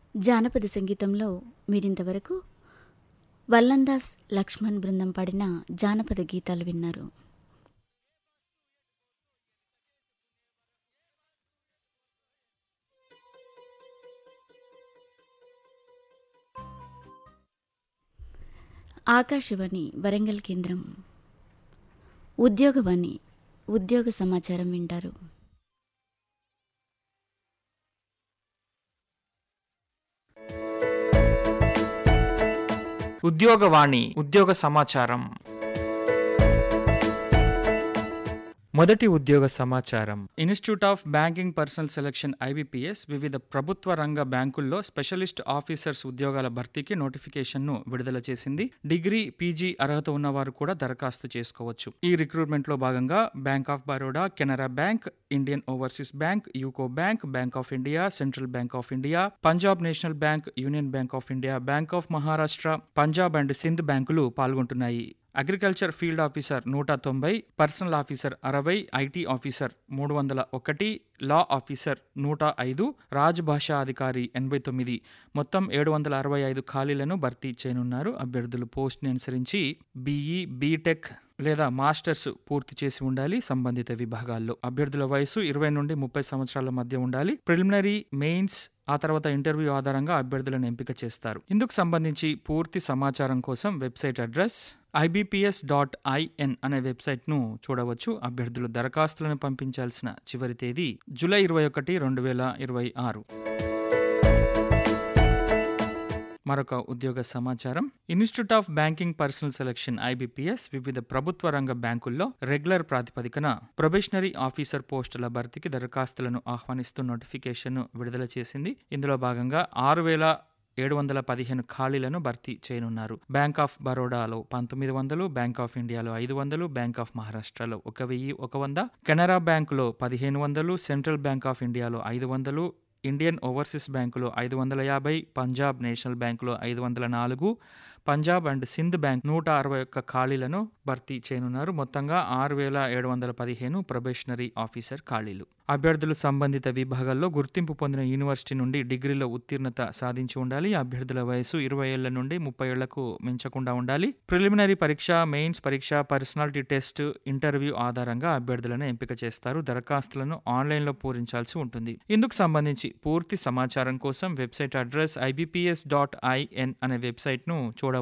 జానపద సంగీతంలో మీరింతవరకు వల్లందాస్ లక్ష్మణ్ బృందం పాడిన జానపద గీతాలు విన్నారు ఆకాశవాణి వరంగల్ కేంద్రం ఉద్యోగవాణి ఉద్యోగ సమాచారం వింటారు ఉద్యోగవాణి ఉద్యోగ సమాచారం మొదటి ఉద్యోగ సమాచారం Institute of Banking Personnel Selection IBPS వివిధ ప్రభుత్వ రంగ బ్యాంకుల్లో స్పెషలిస్ట్ ఆఫీసర్స్ ఉద్యోగాల భర్తీకి నోటిఫికేషన్ను విడుదల చేసింది డిగ్రీ పీజీ అర్హత ఉన్నవారు కూడా దరఖాస్తు చేసుకోవచ్చు ఈ రిక్రూట్మెంట్లో భాగంగా Bank of Baroda Canara Bank Indian Overseas Bank UCO Bank Bank of India Central Bank of India Punjab National Bank Union Bank of India Bank of Maharashtra Punjab and Sind బ్యాంకులు పాల్గొంటున్నాయి అగ్రికల్చర్ ఫీల్డ్ ఆఫీసర్ నూట తొంభై పర్సనల్ ఆఫీసర్ అరవై ఐటీ ఆఫీసర్ మూడు వందల ఒకటి law officer నూట ఐదు రాజ్ భాషా అధికారి ఎనభై తొమ్మిది మొత్తం ఏడు వందల అరవై ఐదు ఖాళీలను భర్తీ చేయనున్నారు అభ్యర్థులు పోస్ట్ని అనుసరించి బీఈ బీటెక్ లేదా మాస్టర్స్ పూర్తి చేసి ఉండాలి సంబంధిత విభాగాల్లో అభ్యర్థుల వయసు ఇరవై నుండి ముప్పై సంవత్సరాల మధ్య ఉండాలి ప్రిలిమినరీ మెయిన్స్ ఆ తర్వాత ఇంటర్వ్యూ ఆధారంగా అభ్యర్థులను ఎంపిక చేస్తారు ఇందుకు సంబంధించి పూర్తి సమాచారం కోసం website address IBPS dot IN అనే వెబ్సైట్ను చూడవచ్చు అభ్యర్థులు దరఖాస్తులను పంపించాల్సిన చివరి తేదీ జూలై ఇరవై ఒకటి రెండు వేల ఇరవై ఆరు మరొక ఉద్యోగ సమాచారం Institute of Banking Personnel Selection IBPS వివిధ ప్రభుత్వ రంగ బ్యాంకుల్లో రెగ్యులర్ ప్రాతిపదికన ప్రొబేషనరీ ఆఫీసర్ పోస్టుల భర్తీకి దరఖాస్తులను ఆహ్వానిస్తూ నోటిఫికేషన్ విడుదల చేసింది ఇందులో భాగంగా ఆరు వేల ఏడు వందల పదిహేను ఖాళీలను భర్తీ చేయనున్నారు బ్యాంక్ ఆఫ్ బరోడాలో పంతొమ్మిది వందలు బ్యాంక్ ఆఫ్ ఇండియాలో ఐదు వందలు బ్యాంక్ ఆఫ్ మహారాష్ట్రలో ఒక వెయ్యి ఒక వంద కెనరా బ్యాంకులో పదిహేను వందలు సెంట్రల్ బ్యాంక్ ఆఫ్ ఇండియాలో ఐదు వందలు ఇండియన్ ఓవర్సీస్ బ్యాంకులో ఐదు వందల యాభై పంజాబ్ నేషనల్ బ్యాంకులో ఐదు వందల నాలుగు పంజాబ్ అండ్ సింధ్ బ్యాంక్ నూట అరవై ఒక్క ఖాళీలను భర్తీ చేయనున్నారు మొత్తంగా ఆరు వేల ఏడు వందల పదిహేను ప్రొబేషనరీ ఆఫీసర్ ఖాళీలు అభ్యర్థులు సంబంధిత విభాగాల్లో గుర్తింపు పొందిన యూనివర్సిటీ నుండి డిగ్రీలో ఉత్తీర్ణత సాధించి ఉండాలి అభ్యర్థుల వయసు ఇరవై ఏళ్ల నుండి ముప్పై ఏళ్లకు మించకుండా ఉండాలి ప్రిలిమినరీ పరీక్ష మెయిన్స్ పరీక్ష పర్సనాలిటీ టెస్ట్ ఇంటర్వ్యూ ఆధారంగా అభ్యర్థులను ఎంపిక చేస్తారు దరఖాస్తులను ఆన్లైన్లో పూరించాల్సి ఉంటుంది ఇందుకు సంబంధించి పూర్తి సమాచారం కోసం website address IBPS dot IN అనే వెబ్సైట్ను చూడవచ్చు